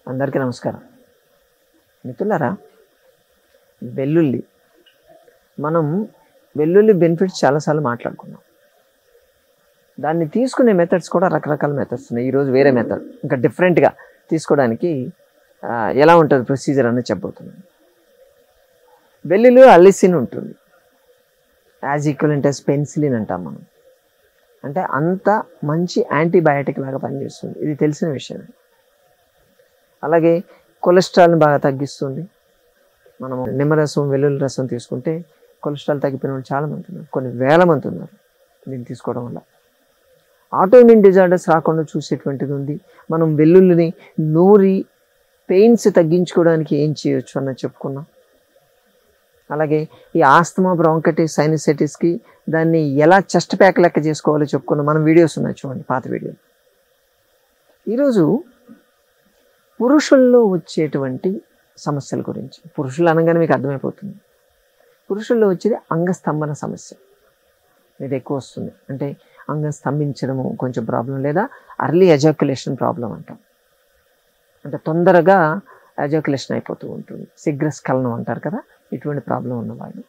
అందరికీ నమస్కారం మిత్రులారా వెల్లుల్లి మనం వెల్లుల్లి బెనిఫిట్స్ చాలాసార్లు మాట్లాడుకున్నాం దాన్ని తీసుకునే మెథడ్స్ కూడా రకరకాల మెథడ్స్ ఉన్నాయి ఈరోజు వేరే మెథడ్ ఇంకా డిఫరెంట్గా తీసుకోవడానికి ఆ, ఎలా ఉంటుంది ప్రొసీజర్ అనేది చెప్పబోతున్నాను వెల్లుల్లి అల్లిసిన్ ఉంటుంది యాజ్ ఈక్వలెంట్ as పెన్సిలిన్ అంటాం మనం అంటే అంత మంచి యాంటీబయాటిక్ లాగా పనిచేస్తుంది ఇది తెలిసిన విషయమే అలాగే కొలెస్ట్రాల్ని బాగా తగ్గిస్తుంది మనం నిమ్మరసం వెల్లుల్లి రసం తీసుకుంటే కొలెస్ట్రాల్ తగ్గిపోయిన వాళ్ళు చాలా మంది ఉన్నారు కొన్ని వేల మంది ఉన్నారు దీన్ని తీసుకోవడం వల్ల ఆటోఇమ్యూన్ డిజార్డర్స్ రాకుండా చూసేటువంటిది ఉంది మనం వెల్లుల్లిని నూరి పెయిన్స్ తగ్గించుకోవడానికి ఏం చేయొచ్చు అన్నది చెప్పుకున్నాం అలాగే ఈ ఆస్తమా బ్రాంకటిస్ సైనసైటిస్కి దాన్ని ఎలా చెస్ట్ ప్యాక్ లెక్క చేసుకోవాలో చెప్పుకున్నాం మనం వీడియోస్ ఉన్నాయి చూడండి పాత వీడియో ఈరోజు పురుషుల్లో వచ్చేటువంటి సమస్యల గురించి పురుషులు అనగానే మీకు అర్థమైపోతుంది పురుషుల్లో వచ్చేది అంగస్తంభన సమస్య ఇది ఎక్కువ వస్తుంది అంటే అంగం స్తంభించడము కొంచెం ప్రాబ్లం లేదా అర్లీ ఎజాక్యులేషన్ ప్రాబ్లం అంటాం అంటే తొందరగా ఎజాక్యులేషన్ అయిపోతూ ఉంటుంది శీఘ్రస్ఖలనం అంటారు కదా ఇటువంటి ప్రాబ్లం ఉన్నవాళ్ళు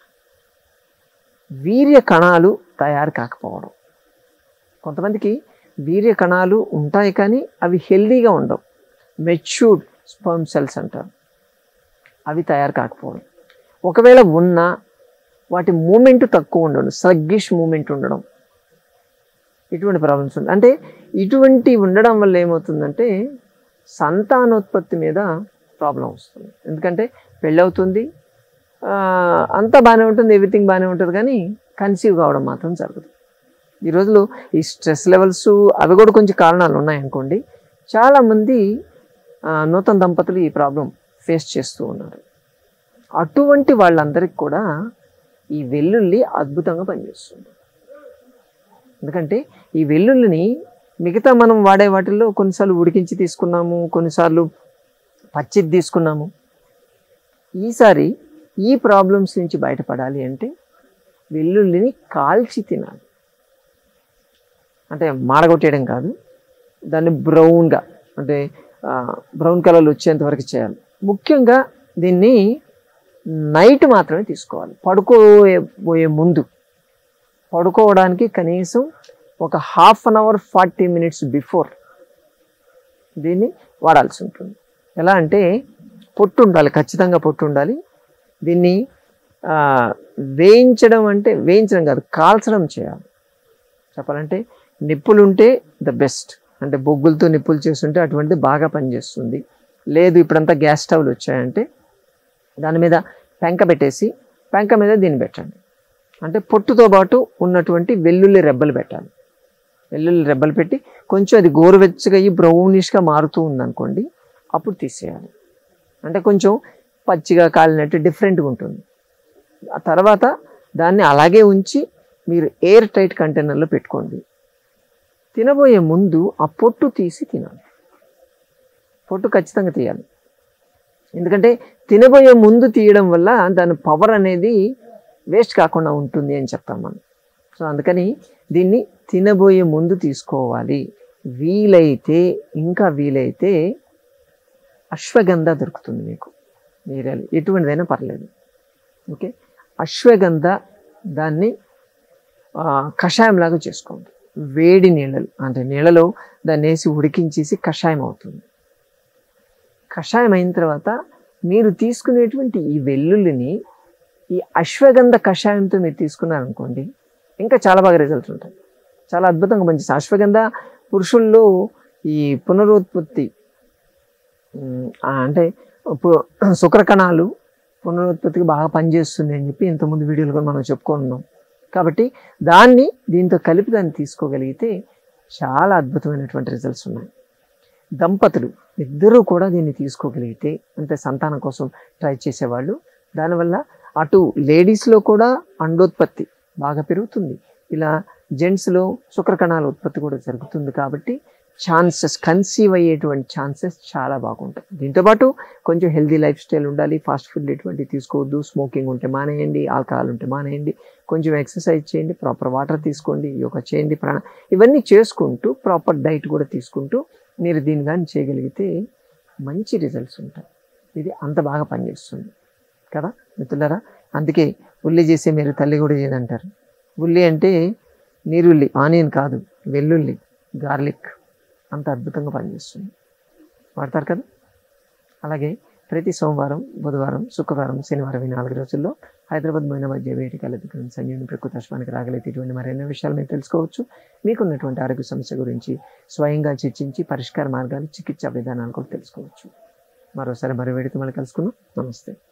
వీర్య కణాలు తయారు కాకపోవడం కొంతమందికి వీర్య కణాలు ఉంటాయి కానీ అవి హెల్దీగా ఉండవు మెచ్యూర్డ్ స్పర్మ్ సెల్స్ అంటారు అవి తయారు కాకపోవడం ఒకవేళ ఉన్నా వాటి మూమెంట్ తక్కువ ఉండడం సగ్గిష్ మూమెంట్ ఉండడం ఇటువంటి ప్రాబ్లమ్స్ ఉంటాయి అంటే ఇటువంటి ఉండడం వల్ల ఏమవుతుందంటే సంతానోత్పత్తి మీద ప్రాబ్లం వస్తుంది ఎందుకంటే పెళ్ళవుతుంది ఆ, అంతా బాగానే ఉంటుంది ఎవ్రీథింగ్ బాగానే ఉంటుంది కానీ కన్సీవ్ కావడం మాత్రం జరగదు ఈ రోజుల్లో ఈ స్ట్రెస్ లెవెల్స్ అవి కూడా కొంచెం కారణాలు ఉన్నాయనుకోండి చాలామంది ఆ, నూతన దంపతులు ఈ ప్రాబ్లం ఫేస్ చేస్తూ ఉన్నారు అటువంటి వాళ్ళందరికీ కూడా ఈ వెల్లుల్లి అద్భుతంగా పనిచేస్తుంది ఎందుకంటే ఈ వెల్లుల్లిని మిగతా మనం వాడే వాటిల్లో కొన్నిసార్లు ఉడికించి తీసుకున్నాము కొన్నిసార్లు పచ్చిది తీసుకున్నాము ఈసారి ఈ ప్రాబ్లమ్స్ నుంచి బయటపడాలి అంటే వెల్లుల్లిని కాల్చి తినాలి అంటే మాడగొట్టేయడం కాదు దాన్ని బ్రౌన్గా అంటే బ్రౌన్ కలర్ వచ్చేంత వరకు చేయాలి ముఖ్యంగా దీన్ని నైట్ మాత్రమే తీసుకోవాలి పడుకోబోయే పోయే ముందు పడుకోవడానికి కనీసం ఒక half an hour forty minutes before దీన్ని వాడాల్సి ఉంటుంది ఎలా అంటే పొట్టు ఉండాలి ఖచ్చితంగా పొట్టు ఉండాలి దీన్ని ఆ, వేయించడం అంటే వేయించడం కాదు కాల్చడం చేయాలి చెప్పాలంటే నిప్పులు ఉంటే ద బెస్ట్ అంటే బొగ్గులతో నిప్పులు చేస్తుంటే అటువంటిది బాగా పనిచేస్తుంది లేదు ఇప్పుడంతా గ్యాస్ స్టవ్లు వచ్చాయంటే దాని మీద పెంక పెట్టేసి పెంక మీద దీన్ని పెట్టండి అంటే పొట్టుతో పాటు ఉన్నటువంటి వెల్లుల్లి రెబ్బలు పెట్టాలి వెల్లుల్లి రెబ్బలు పెట్టి కొంచెం అది గోరువెచ్చగా అయ్యి బ్రౌనిష్గా మారుతూ ఉందనుకోండి అప్పుడు తీసేయాలి అంటే కొంచెం పచ్చిగా కాలినట్టు డిఫరెంట్గా ఉంటుంది ఆ తర్వాత దాన్ని అలాగే ఉంచి మీరు ఎయిర్ టైట్ కంటైనర్లో పెట్టుకోండి తినబోయే ముందు ఆ పొట్టు తీసి తినాలి పొట్టు ఖచ్చితంగా తీయాలి ఎందుకంటే తినబోయే ముందు తీయడం వల్ల దాని పవర్ అనేది వేస్ట్ కాకుండా ఉంటుంది అని చెప్తాం మనం సో అందుకని దీన్ని తినబోయే ముందు తీసుకోవాలి వీలైతే ఇంకా వీలైతే అశ్వగంధ దొరుకుతుంది మీకు మీరు ఎటువంటిదైనా పర్లేదు ఓకే అశ్వగంధ దాన్ని ఆ, కషాయంలాగా చేసుకోండి వేడి నీళ్ళలు అంటే నీళ్ళలో దాన్ని వేసి ఉడికించేసి కషాయం అవుతుంది కషాయం అయిన తర్వాత మీరు తీసుకునేటువంటి ఈ వెల్లుల్లిని ఈ అశ్వగంధ కషాయంతో మీరు తీసుకున్నారనుకోండి ఇంకా చాలా బాగా రిజల్ట్స్ ఉంటాయి చాలా అద్భుతంగా పనిచేస్తుంది అశ్వగంధ పురుషుల్లో ఈ పునరుత్పత్తి ఉమ్, ఆ, అంటే పు- శుక్రకణాలు పునరుత్పత్తికి బాగా పనిచేస్తుంది అని చెప్పి ఇంతకుముందు వీడియోలు కూడా మనం చెప్పుకున్నాం కాబట్టి దాన్ని దీంతో కలిపి దాన్ని తీసుకోగలిగితే చాలా అద్భుతమైనటువంటి రిజల్ట్స్ ఉన్నాయి దంపతులు ఇద్దరూ కూడా దీన్ని తీసుకోగలిగితే అంటే సంతానం కోసం ట్రై చేసేవాళ్ళు దానివల్ల అటు లేడీస్లో కూడా అండోత్పత్తి బాగా పెరుగుతుంది ఇలా జెంట్స్లో శుక్రకణాల ఉత్పత్తి కూడా జరుగుతుంది కాబట్టి ఛాన్సెస్ కన్సీవ్ అయ్యేటువంటి ఛాన్సెస్ చాలా బాగుంటాయి దీంతోపాటు కొంచెం హెల్దీ లైఫ్ స్టైల్ ఉండాలి ఫాస్ట్ ఫుడ్ ఎటువంటి తీసుకోవద్దు స్మోకింగ్ ఉంటే మానేయండి ఆల్కహాల్ ఉంటే మానేయండి కొంచెం ఎక్సర్సైజ్ చేయండి ప్రాపర్ వాటర్ తీసుకోండి యోగా చేయండి ప్రాణ ఇవన్నీ చేసుకుంటూ ప్రాపర్ డైట్ కూడా తీసుకుంటూ మీరు దీన్ని కానీ చేయగలిగితే మంచి రిజల్ట్స్ ఉంటాయి ఇది అంత బాగా పనిచేస్తుంది కదా మిత్రులారా అందుకే ఉల్లి చేసే మీరు తల్లి కూడా చేయదంటారు ఉల్లి అంటే నీరుల్లి ఆనియన్ కాదు వెల్లుల్లి గార్లిక్ అంత అద్భుతంగా పనిచేస్తుంది వాడతారు కదా అలాగే ప్రతి సోమవారం బుధవారం శుక్రవారం శనివారం ఈ నాలుగు రోజుల్లో హైదరాబాద్ పోయిన మధ్య వేటి కలెత్తుకుని సంజీవని ప్రకృతి అశ్వానికి రాగలైతే ఇటువంటి మరెన్నో విషయాలు మీరు తెలుసుకోవచ్చు మీకున్నటువంటి ఆరోగ్య సమస్య గురించి స్వయంగా చర్చించి పరిష్కార మార్గాలు చికిత్సా విధానాలు కూడా తెలుసుకోవచ్చు మరోసారి మరో వేడితో మళ్ళీ కలుసుకుందాం నమస్తే